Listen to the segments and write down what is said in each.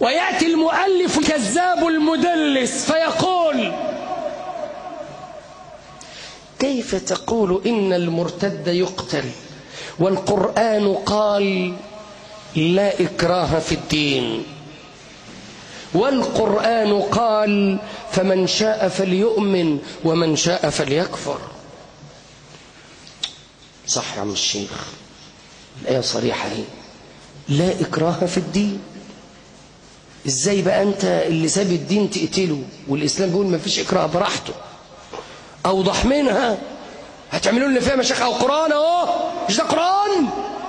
ويأتي المؤلف الكذاب المدلس فيقول كيف تقول إن المرتد يقتل والقرآن قال لا إكراه في الدين والقرآن قال فمن شاء فليؤمن ومن شاء فليكفر صح يا عم الشيخ الآية صريحة هي لا إكراه في الدين إزاي بقى أنت اللي ساب الدين تقتله والإسلام بيقول ما فيش إكراه براحته أوضح منها هتعملوا لنا فيها مشايخ أو قرآن أهو مش ده قرآن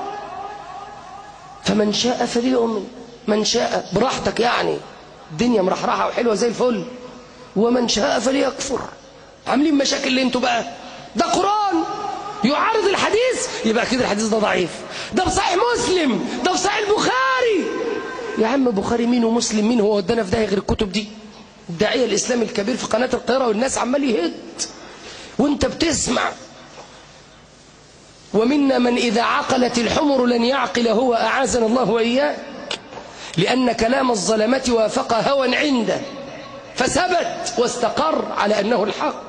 فمن شاء فليؤمن من شاء براحتك يعني الدنيا مرحرحة وحلوة زي الفل ومن شاء فليكفر عاملين مشاكل اللي انتوا بقى ده قرآن يعارض الحديث يبقى كده الحديث ده ضعيف ده في صحيح مسلم ده في صحيح البخاري يا عم بخاري مين ومسلم مين هو ودانا في ده غير الكتب دي الداعية الإسلامي الكبير في قناة القاهرة والناس عمال يهد وانت بتسمع ومنا من إذا عقلت الحمر لن يعقل هو أعاذنا الله وإياه لأن كلام الظلمة وافق هوى عنده فثبت واستقر على أنه الحق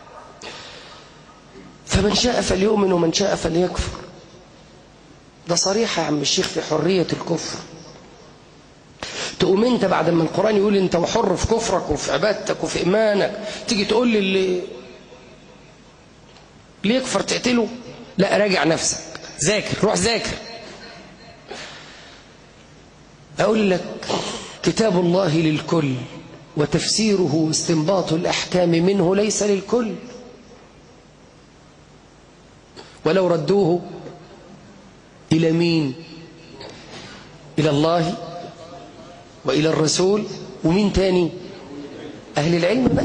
فمن شاء فليؤمن ومن شاء فليكفر ده صريح يا عم الشيخ في حرية الكفر تقوم انت بعد ما القرآن يقول انت وحر في كفرك وفي عبادتك وفي إيمانك تيجي تقول لي اللي اللي يكفر تقتله لا راجع نفسك ذاكر روح ذاكر أقول لك كتاب الله للكل وتفسيره واستنباط الأحكام منه ليس للكل ولو ردوه إلى مين إلى الله وإلى الرسول ومين تاني أهل العلم بقى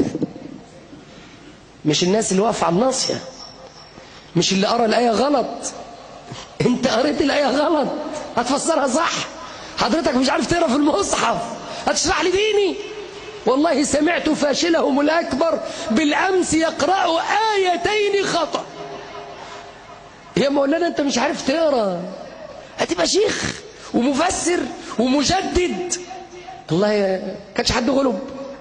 مش الناس اللي واقفة على الناصية مش اللي قرأ الآية غلط انت قريت الآية غلط هتفسرها صح حضرتك مش عارف تقرأ في المصحف هتشرح لي ديني والله سمعت فاشلهم الأكبر بالأمس يقرأ آيتين خطأ يا مولانا انت مش عارف تقرأ هتبقى شيخ ومفسر ومجدد الله يا كانش حد غلب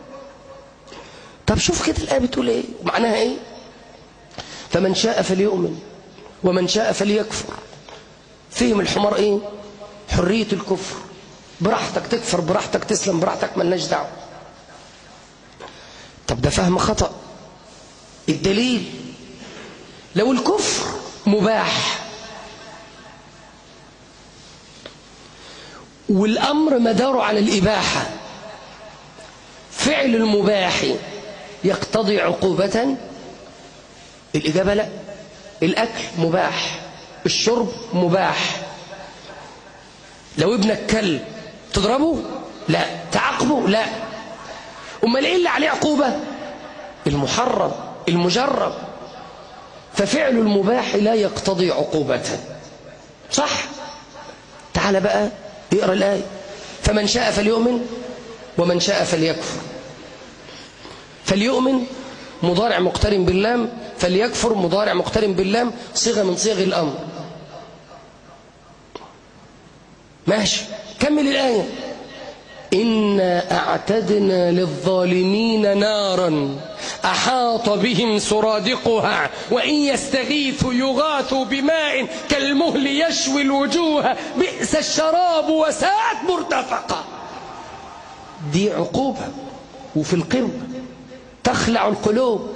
طب شوف كده الآية بتقول ايه معناها ايه فمن شاء فليؤمن ومن شاء فليكفر فهم الحمار ايه حرية الكفر براحتك تكفر براحتك تسلم براحتك ملناش دعوه طب ده فهم خطأ الدليل لو الكفر مباح والأمر مداره على الإباحة فعل المباح يقتضي عقوبة الإجابة لا الأكل مباح الشرب مباح لو ابنك كل تضربه لا تعاقبه لا أمال إيه اللي عليه عقوبة المحرم المجرب ففعل المباح لا يقتضي عقوبة صح تعال بقى اقرا الآية فمن شاء فليؤمن ومن شاء فليكفر فليؤمن مضارع مقترن باللام فليكفر مضارع مقترن باللام صيغة من صيغ الأمر ماشي كمل الآية إنا أعتدنا للظالمين نارا أحاط بهم سرادقها وإن يستغيثوا يغاثوا بماء كالمهل يشوي الوجوه بئس الشراب وساءت مرتفقة دي عقوبة وفي القمة تخلع القلوب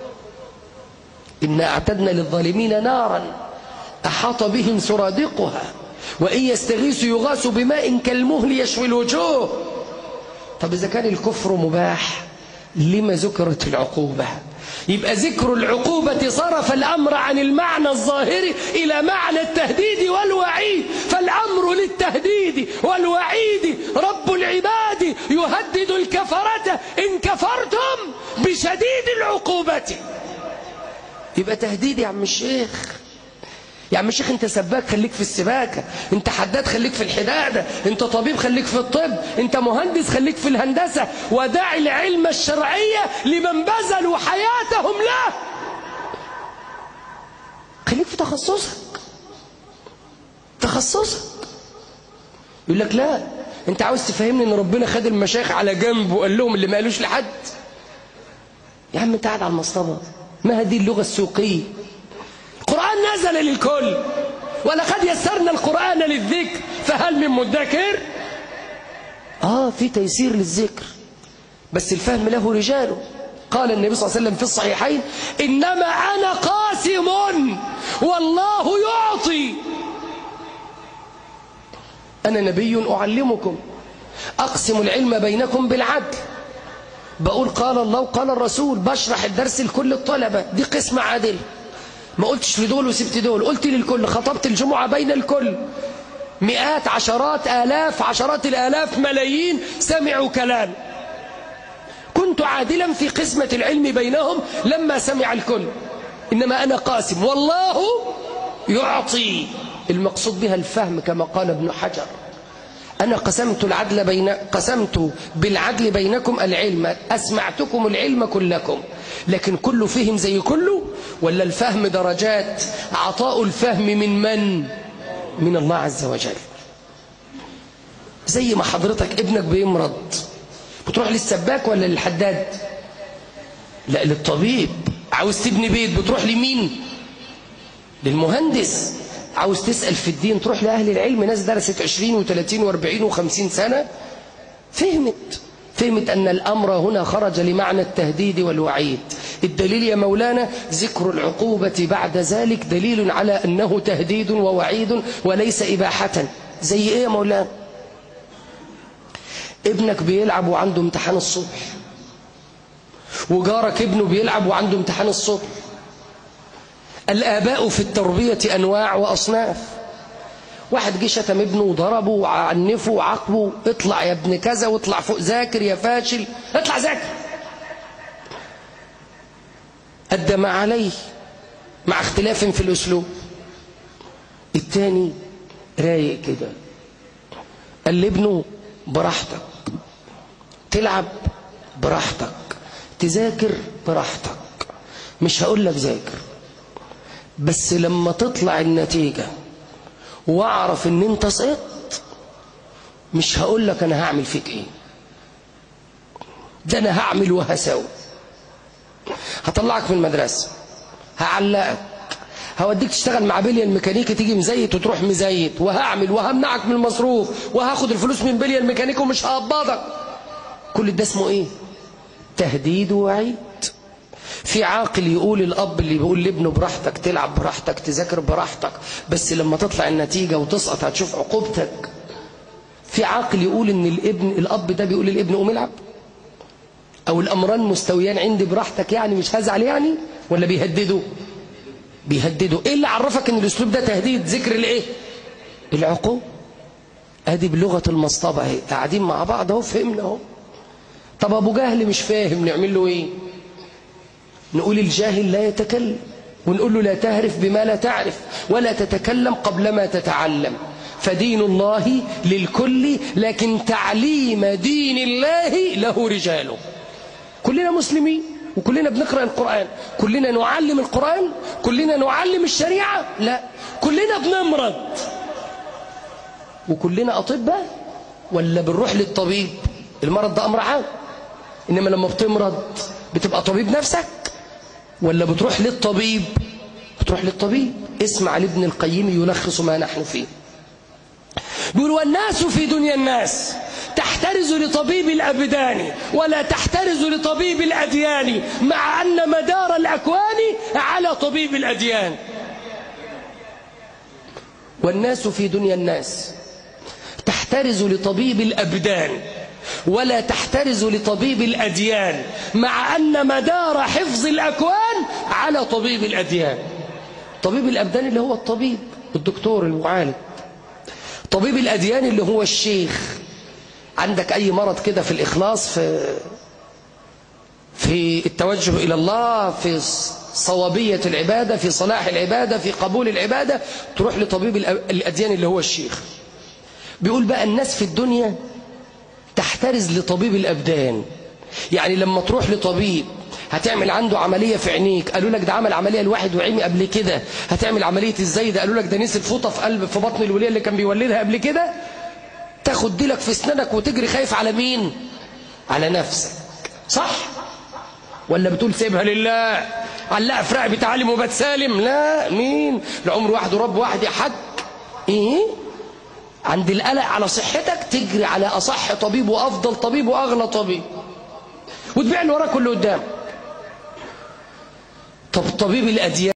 إنا أعتدنا للظالمين نارا أحاط بهم سرادقها وإن يستغيثوا يغاثوا بماء كالمهل يشوي الوجوه طب إذا كان الكفر مباح لما ذكرت العقوبة يبقى ذكر العقوبة صرف الأمر عن المعنى الظاهري إلى معنى التهديد والوعيد فالأمر للتهديد والوعيد رب العباد يهدد الكفرة إن كفرتم بشديد العقوبة يبقى تهديد يا عم الشيخ يا عم الشيخ انت سباك خليك في السباكة انت حداد خليك في الحدادة انت طبيب خليك في الطب انت مهندس خليك في الهندسة ودع العلم الشرعية لمن بذلوا حياتهم له خليك في تخصصك تخصصك يقول لك لا انت عاوز تفهمني ان ربنا خد المشايخ على جنب وقال لهم اللي ما قالوش لحد يا عم انت قاعد على المصطبة ما هذه اللغة السوقية القرآن نزل للكل ولقد يسرنا القرآن للذكر فهل من مدكر آه في تيسير للذكر بس الفهم له رجاله قال النبي صلى الله عليه وسلم في الصحيحين إنما أنا قاسم والله يعطي أنا نبي أعلمكم أقسم العلم بينكم بالعدل بقول قال الله وقال الرسول بشرح الدرس لكل الطلبة دي قسم عادل ما قلتش لدول وسبت دول قلت للكل خطبت الجمعة بين الكل مئات عشرات آلاف عشرات الآلاف ملايين سمعوا كلام كنت عادلا في قسمة العلم بينهم لما سمع الكل إنما أنا قاسم والله يعطي المقصود بها الفهم كما قال ابن حجر أنا قسمت العدل بين قسمت بالعدل بينكم العلم أسمعتكم العلم كلكم لكن كله فهم زي كله ولا الفهم درجات عطاء الفهم من من من الله عز وجل زي ما حضرتك ابنك بيمرض بتروح للسباك ولا للحداد لا للطبيب عاوز تبني بيت بتروح لمين للمهندس عاوز تسأل في الدين تروح لأهل العلم ناس درست 20 و30 و40 و50 سنة فهمت فهمت أن الأمر هنا خرج لمعنى التهديد والوعيد الدليل يا مولانا ذكر العقوبة بعد ذلك دليل على أنه تهديد ووعيد وليس إباحة زي إيه يا مولانا ابنك بيلعب وعنده امتحان الصبح وجارك ابنه بيلعب وعنده امتحان الصبح الآباء في التربية أنواع وأصناف واحد جه شتم ابنه وضربه وعنفه وعاقبه اطلع يا ابن كذا واطلع فوق ذاكر يا فاشل اطلع ذاكر أدى ما عليه مع اختلاف في الأسلوب التاني رايق كده قال لابنه براحتك تلعب براحتك تذاكر براحتك مش هقول لك ذاكر بس لما تطلع النتيجة واعرف ان انت سقطت مش هقول لك انا هعمل فيك ايه ده انا هعمل وهسوي هطلعك من المدرسة هعلقك هوديك تشتغل مع بليا الميكانيكي تيجي مزيت وتروح مزيت وهعمل وهمنعك من المصروف وهاخد الفلوس من بليا الميكانيكي ومش هقبضك كل ده اسمه ايه تهديد ووعيد في عاقل يقول الأب اللي بيقول لابنه براحتك تلعب براحتك تذاكر براحتك بس لما تطلع النتيجة وتسقط هتشوف عقوبتك في عاقل يقول ان الابن الأب ده بيقول للابن قوم العب أو الأمران مستويان عندي براحتك يعني مش هزعل يعني ولا بيهددوا بيهددوا ايه اللي عرفك ان الاسلوب ده تهديد ذكر الايه العقوب ادي بلغه المصطبه اهي قاعدين مع بعض اهو فهمنا اهو طب ابو جهل مش فاهم نعمل له ايه نقول الجاهل لا يتكلم ونقول له لا تهرف بما لا تعرف ولا تتكلم قبل ما تتعلم فدين الله للكل لكن تعليم دين الله له رجاله كلنا مسلمين وكلنا بنقرأ القرآن كلنا نعلم القرآن كلنا نعلم الشريعة لا كلنا بنمرض وكلنا أطباء ولا بنروح للطبيب المرض ده أمر عام إنما لما بتمرض بتبقى طبيب نفسك ولا بتروح للطبيب بتروح للطبيب اسمع لابن القيم يلخص ما نحن فيه بيقول والناس في دنيا الناس تحترز لطبيب الأبدان ولا تحترز لطبيب الأديان مع أن مدار الأكوان على طبيب الأديان والناس في دنيا الناس تحترز لطبيب الأبدان ولا تحترز لطبيب الأديان مع أن مدار حفظ الأكوان على طبيب الأديان طبيب الأبدان اللي هو الطبيب الدكتور المعالج طبيب الأديان اللي هو الشيخ عندك أي مرض كده في الإخلاص في في التوجه إلى الله في صوابية العبادة في صلاح العبادة في قبول العبادة تروح لطبيب الأديان اللي هو الشيخ بيقول بقى الناس في الدنيا تحترز لطبيب الأبدان يعني لما تروح لطبيب هتعمل عنده عملية في عينيك قالوا لك ده عمل عملية لواحد وعيني قبل كده هتعمل عملية ازاي ده قالوا لك ده نسي الفوطة في قلب في بطن الولية اللي كان بيولدها قبل كده تاخد ديلك في اسنانك وتجري خايف على مين على نفسك صح ولا بتقول سيبها لله علقها في رقبة عالم وبتسالم لا مين العمر واحد ورب واحد يا حاج ايه عند القلق على صحتك تجري على اصح طبيب وافضل طبيب واغلى طبيب وتبيع اللي وراك واللي قدام طب طبيب الاديان